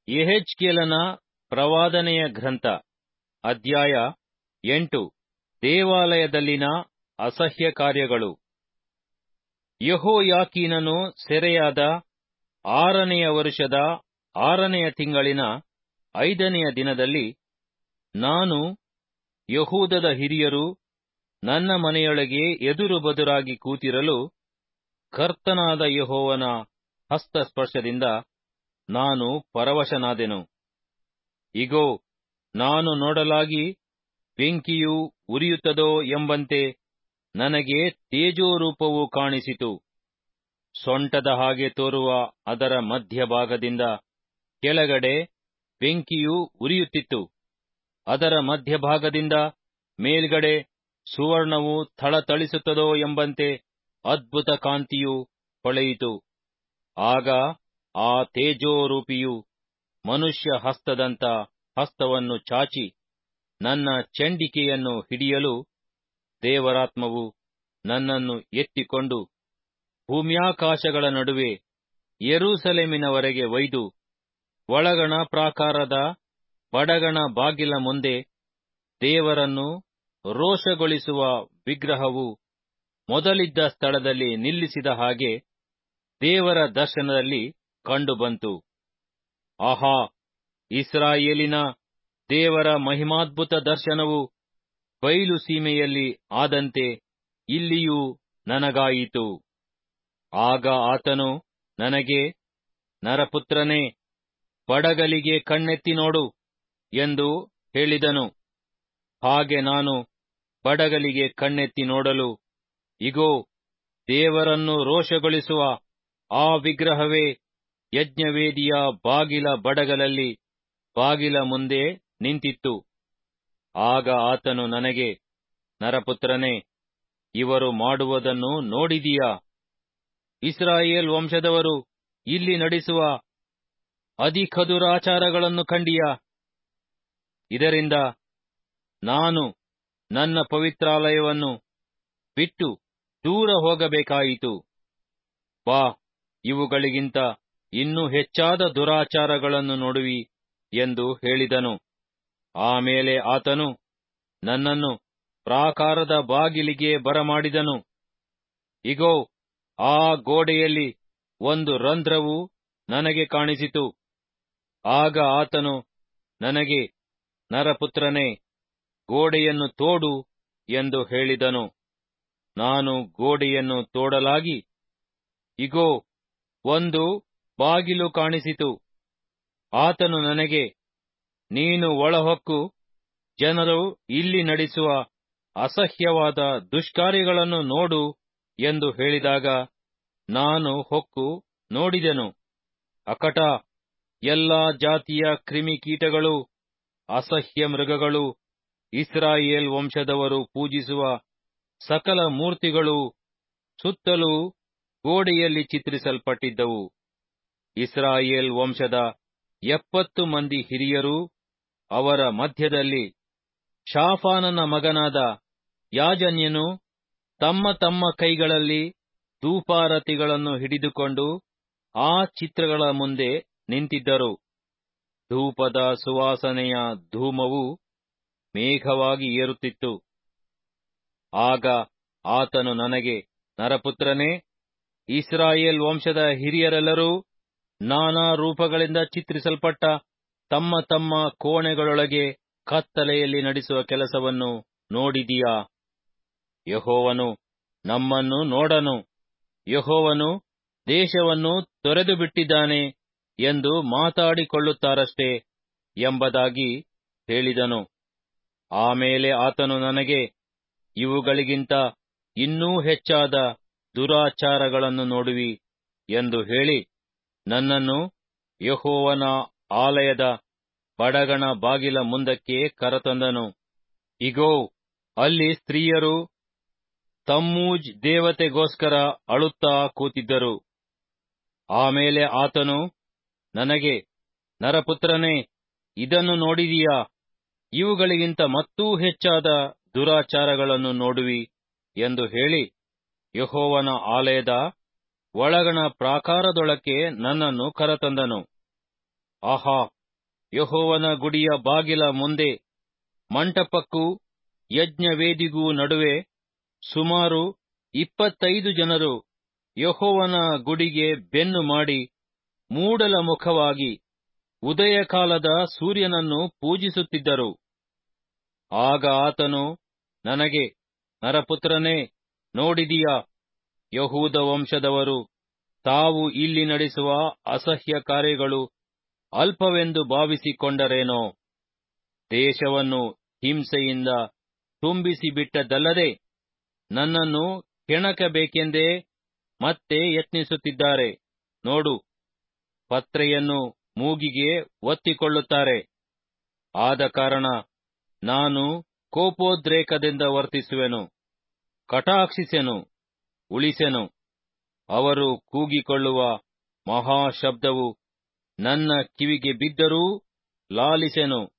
ಯೆಹೆಜ್ಕೇಲನ ಪ್ರವಾದನೆಯ ಗ್ರಂಥ ಅಧ್ಯಾಯ ಎಂಟು ದೇವಾಲಯದಲ್ಲಿನ ಅಸಹ್ಯ ಕಾರ್ಯಗಳು ಯೆಹೋಯಾಕೀನನು ಸೆರೆಯಾದ ಆರನೆಯ ವರುಷದ ಆರನೆಯ ತಿಂಗಳಿನ ಐದನೆಯ ದಿನದಲ್ಲಿ ನಾನು ಯಹೂದದ ಹಿರಿಯರು ನನ್ನ ಮನೆಯೊಳಗೆ ಎದುರು ಬದುರಾಗಿ ಕೂತಿರಲು ಕರ್ತನಾದ ಯೆಹೋವನ ಹಸ್ತಸ್ಪರ್ಶದಿಂದ ನಾನು ಪರವಶನಾದೆನು ಇಗೋ ನಾನು ನೋಡಲಾಗಿ ಬೆಂಕಿಯು ಉರಿಯುತ್ತದೋ ಎಂಬಂತೆ ನನಗೆ ತೇಜೋರೂಪವು ಕಾಣಿಸಿತು ಸೊಂಟದ ಹಾಗೆ ತೋರುವ ಅದರ ಮಧ್ಯಭಾಗದಿಂದ ಕೆಳಗಡೆ ಬೆಂಕಿಯು ಉರಿಯುತ್ತಿತ್ತು ಅದರ ಮಧ್ಯಭಾಗದಿಂದ ಮೇಲ್ಗಡೆ ಸುವರ್ಣವು ಥಳಥಳಿಸುತ್ತದೋ ಎಂಬಂತೆ ಅದ್ಭುತ ಕಾಂತಿಯು ಹೊಳೆಯಿತು ಆಗ ಆ ತೇಜೋರೂಪಿಯು ಮನುಷ್ಯ ಹಸ್ತದಂತ ಹಸ್ತವನ್ನು ಚಾಚಿ ನನ್ನ ಚಂಡಿಕೆಯನ್ನು ಹಿಡಿಯಲು ದೇವರಾತ್ಮವು ನನ್ನನ್ನು ಎತ್ತಿಕೊಂಡು ಭೂಮ್ಯಾಕಾಶಗಳ ನಡುವೆ ಯೆರೂಸಲೇಮಿನವರೆಗೆ ಒಯ್ದು ಒಳಗಣ ಪ್ರಾಕಾರದ ಬಡಗಣ ಬಾಗಿಲ ಮುಂದೆ ದೇವರನ್ನು ರೋಷಗೊಳಿಸುವ ವಿಗ್ರಹವು ಮೊದಲಿದ್ದ ಸ್ಥಳದಲ್ಲಿ ನಿಲ್ಲಿಸಿದ ಹಾಗೆ ದೇವರ ದರ್ಶನದಲ್ಲಿ ಕಂಡುಬಂತು ಆಹಾ ಇಸ್ರಾಯೇಲಿನ ದೇವರ ಮಹಿಮಾದ್ಭುತ ದರ್ಶನವು ಬಯಲು ಸೀಮೆಯಲ್ಲಿ ಆದಂತೆ ಇಲ್ಲಿಯೂ ನನಗಾಯಿತು ಆಗ ಆತನು ನನಗೆ ನರಪುತ್ರನೇ ಬಡಗಲಿಗೆ ಕಣ್ಣೆತ್ತಿ ನೋಡು ಎಂದು ಹೇಳಿದನು ಹಾಗೆ ನಾನು ಬಡಗಲಿಗೆ ಕಣ್ಣೆತ್ತಿ ನೋಡಲು ಇಗೋ ದೇವರನ್ನು ರೋಷಗೊಳಿಸುವ ಆ ವಿಗ್ರಹವೇ ಯಜ್ಞವೇದಿಯ ಬಾಗಿಲ ಬಡಗಲಲ್ಲಿ ಬಾಗಿಲ ಮುಂದೆ ನಿಂತಿತ್ತು ಆಗ ಆತನು ನನಗೆ ನರಪುತ್ರನೇ ಇವರು ಮಾಡುವುದನ್ನು ನೋಡಿದೀಯಾ ಇಸ್ರಾಯೇಲ್ ವಂಶದವರು ಇಲ್ಲಿ ನಡೆಸುವ ಅಧಿಕದುರಾಚಾರಗಳನ್ನು ಕಂಡಿಯಾ ಇದರಿಂದ ನಾನು ನನ್ನ ಪವಿತ್ರಾಲಯವನ್ನು ಬಿಟ್ಟು ದೂರ ಹೋಗಬೇಕಾಯಿತು ಬಾ ಇವುಗಳಿಗಿಂತ ಇನ್ನೂ ಹೆಚ್ಚಾದ ದುರಾಚಾರಗಳನ್ನು ನೋಡುವಿ ಎಂದು ಹೇಳಿದನು ಆಮೇಲೆ ಆತನು ನನ್ನನ್ನು ಪ್ರಾಕಾರದ ಬಾಗಿಲಿಗೆ ಬರಮಾಡಿದನು ಇಗೋ ಆ ಗೋಡೆಯಲ್ಲಿ ಒಂದು ರಂಧ್ರವು ನನಗೆ ಕಾಣಿಸಿತು ಆಗ ಆತನು ನನಗೆ ನರಪುತ್ರನೇ ಗೋಡೆಯನ್ನು ತೋಡು ಎಂದು ಹೇಳಿದನು ನಾನು ಗೋಡೆಯನ್ನು ತೋಡಲಾಗಿ ಇಗೋ ಒಂದು ಬಾಗಿಲು ಕಾಣಿಸಿತು ಆತನು ನನಗೆ ನೀನು ಒಳಹೊಕ್ಕು ಜನರು ಇಲ್ಲಿ ನಡೆಸುವ ಅಸಹ್ಯವಾದ ದುಷ್ಕಾರ್ಯಗಳನ್ನು ನೋಡು ಎಂದು ಹೇಳಿದಾಗ ನಾನು ಹೊಕ್ಕು ನೋಡಿದೆನು ಅಕಟ ಎಲ್ಲಾ ಜಾತಿಯ ಕ್ರಿಮಿಕೀಟಗಳು ಅಸಹ್ಯ ಮೃಗಗಳು ಇಸ್ರಾಯೇಲ್ ವಂಶದವರು ಪೂಜಿಸುವ ಸಕಲ ಮೂರ್ತಿಗಳು ಸುತ್ತಲೂ ಗೋಡೆಯಲ್ಲಿ ಚಿತ್ರಿಸಲ್ಪಟ್ಟಿದ್ದವು ಇಸ್ರಾಯೇಲ್ ವಂಶದ ಎಪ್ಪತ್ತು ಮಂದಿ ಹಿರಿಯರು ಅವರ ಮಧ್ಯದಲ್ಲಿ ಶಾಫಾನನ ಮಗನಾದ ಯಾಜನ್ಯನು ತಮ್ಮ ತಮ್ಮ ಕೈಗಳಲ್ಲಿ ಧೂಪಾರತಿಗಳನ್ನು ಹಿಡಿದುಕೊಂಡು ಆ ಚಿತ್ರಗಳ ಮುಂದೆ ನಿಂತಿದ್ದರು ಧೂಪದ ಸುವಾಸನೆಯ ಧೂಮವು ಮೇಘವಾಗಿ ಏರುತ್ತಿತ್ತು ಆಗ ಆತನು ನನಗೆ ನರಪುತ್ರನೇ ಇಸ್ರಾಯೇಲ್ ವಂಶದ ಹಿರಿಯರೆಲ್ಲರೂ ನಾನಾ ರೂಪಗಳಿಂದ ಚಿತ್ರಿಸಲ್ಪಟ್ಟ ತಮ್ಮ ತಮ್ಮ ಕೋಣೆಗಳೊಳಗೆ ಕತ್ತಲೆಯಲ್ಲಿ ನಡೆಸುವ ಕೆಲಸವನ್ನು ನೋಡಿದೀಯಾ ಯಹೋವನು ನಮ್ಮನ್ನು ನೋಡನು ಯಹೋವನು ದೇಶವನ್ನು ತೊರೆದು ಬಿಟ್ಟಿದ್ದಾನೆ ಎಂದು ಮಾತಾಡಿಕೊಳ್ಳುತ್ತಾರಷ್ಟೇ ಎಂಬುದಾಗಿ ಹೇಳಿದನು ಆಮೇಲೆ ಆತನು ನನಗೆ ಇವುಗಳಿಗಿಂತ ಇನ್ನೂ ಹೆಚ್ಚಾದ ದುರಾಚಾರಗಳನ್ನು ನೋಡುವಿ ಎಂದು ಹೇಳಿ ನನ್ನನ್ನು ಯಹೋವನ ಆಲಯದ ಬಡಗಣ ಬಾಗಿಲ ಮುಂದಕ್ಕೆ ಕರತಂದನು ಇಗೋ ಅಲ್ಲಿ ಸ್ತ್ರೀಯರು ತಮ್ಮೂಜ್ ದೇವತೆಗೋಸ್ಕರ ಅಳುತ್ತಾ ಕೂತಿದ್ದರು ಆಮೇಲೆ ಆತನು ನನಗೆ ನರಪುತ್ರನೇ ಇದನ್ನು ನೋಡಿದೀಯಾ ಇವುಗಳಿಗಿಂತ ಮತ್ತೂ ಹೆಚ್ಚಾದ ದುರಾಚಾರಗಳನ್ನು ನೋಡುವಿ ಎಂದು ಹೇಳಿ ಯಹೋವನ ಆಲಯದ ಒಳಗಣ ಪ್ರಾಕಾರದೊಳಕ್ಕೆ ನನ್ನನ್ನು ಕರತಂದನು ಆಹಾ ಯಹೋವನ ಗುಡಿಯ ಬಾಗಿಲ ಮುಂದೆ ಮಂಟಪಕ್ಕೂ ಯಜ್ಞವೇದಿಗೂ ನಡುವೆ ಸುಮಾರು ಇಪ್ಪತ್ತೈದು ಜನರು ಯಹೋವನ ಗುಡಿಗೆ ಬೆನ್ನು ಮಾಡಿ ಮೂಡಲ ಮುಖವಾಗಿ ಉದಯಕಾಲದ ಸೂರ್ಯನನ್ನು ಪೂಜಿಸುತ್ತಿದ್ದರು ಆಗ ಆತನು ನನಗೆ ನರಪುತ್ರನೇ ನೋಡಿದೀಯಾ ಯಹೂದ ವಂಶದವರು ತಾವು ಇಲ್ಲಿ ನಡೆಸುವ ಅಸಹ್ಯ ಕಾರ್ಯಗಳು ಅಲ್ಪವೆಂದು ಭಾವಿಸಿಕೊಂಡರೇನೋ ದೇಶವನ್ನು ಹಿಂಸೆಯಿಂದ ತುಂಬಿಸಿಬಿಟ್ಟದ್ದಲ್ಲದೆ ನನ್ನನ್ನು ಕೆಣಕಬೇಕೆಂದೇ ಮತ್ತೆ ಯತ್ನಿಸುತ್ತಿದ್ದಾರೆ ನೋಡು ಪತ್ರೆಯನ್ನು ಮೂಗಿಗೆ ಒತ್ತಿಕೊಳ್ಳುತ್ತಾರೆ ಆದ ಕಾರಣ ನಾನು ಕೋಪೋದ್ರೇಕದಿಂದ ವರ್ತಿಸುವೆನು ಕಟಾಕ್ಷಿಸೆನು ಉಳಿಸೆನು ಅವರು ಕೂಗಿಕೊಳ್ಳುವ ಮಹಾಶಬ್ದವು ನನ್ನ ಕಿವಿಗೆ ಬಿದ್ದರೂ ಲಾಲಿಸೆನು